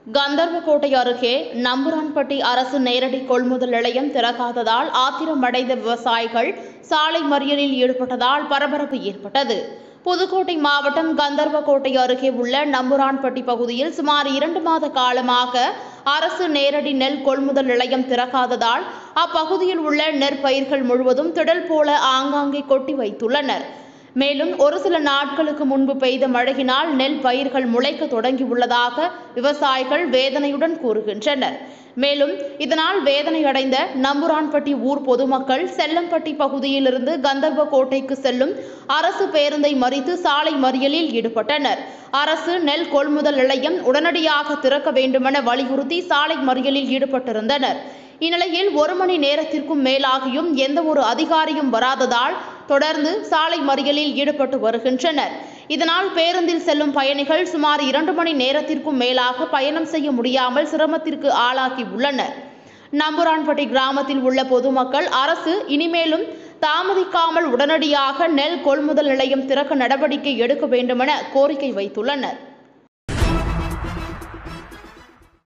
கந்தர்வக்கோட்டை அருகே நம்புரான்பட்டி அரசு நேரடி கொள்முதல் நிலையம் திறக்காததால் ஆத்திரமடைந்த விவசாயிகள் சாலை மறியலில் ஈடுபட்டதால் பரபரப்பு ஏற்பட்டது புதுக்கோட்டை மாவட்டம் கந்தர்வக்கோட்டை அருகே உள்ள நம்புரான்பட்டி பகுதியில் சுமார் இரண்டு மாத காலமாக அரசு நேரடி நெல் கொள்முதல் நிலையம் திறக்காததால் அப்பகுதியில் உள்ள நெற்பயிர்கள் முழுவதும் திடல் போல ஆங்காங்கே கொட்டி வைத்துள்ளனர் மேலும் ஒரு சில நாட்களுக்கு முன்பு பெய்த மழையினால் நெல் பயிர்கள் முளைக்க தொடங்கியுள்ளதாக விவசாயிகள் வேதனையுடன் கூறுகின்றனர் மேலும் இதனால் வேதனையடைந்த நம்புரான்பட்டி ஊர் பொதுமக்கள் செல்லம்பட்டி பகுதியிலிருந்து கந்தர்வக்கோட்டைக்கு செல்லும் அரசு பேருந்தை மறித்து சாலை மறியலில் ஈடுபட்டனர் அரசு நெல் கொள்முதல் நிலையம் உடனடியாக திறக்க வேண்டுமென வலியுறுத்தி சாலை மறியலில் ஈடுபட்டிருந்தனர் இந்நிலையில் ஒரு மணி நேரத்திற்கும் மேலாகியும் எந்த ஒரு அதிகாரியும் வராததால் தொடர்ந்து சாலை மறியலில் ஈடுபட்டு வருகின்றனர் இதனால் பேருந்தில் செல்லும் பயணிகள் சுமார் இரண்டு மணி நேரத்திற்கும் மேலாக பயணம் செய்ய முடியாமல் சிரமத்திற்கு ஆளாகி உள்ளனர் நம்புரான்பட்டி கிராமத்தில் உள்ள பொதுமக்கள் அரசு இனிமேலும் தாமதிக்காமல் உடனடியாக நெல் கொள்முதல் நிலையம் திறக்க நடவடிக்கை எடுக்க வேண்டுமென கோரிக்கை வைத்துள்ளனர்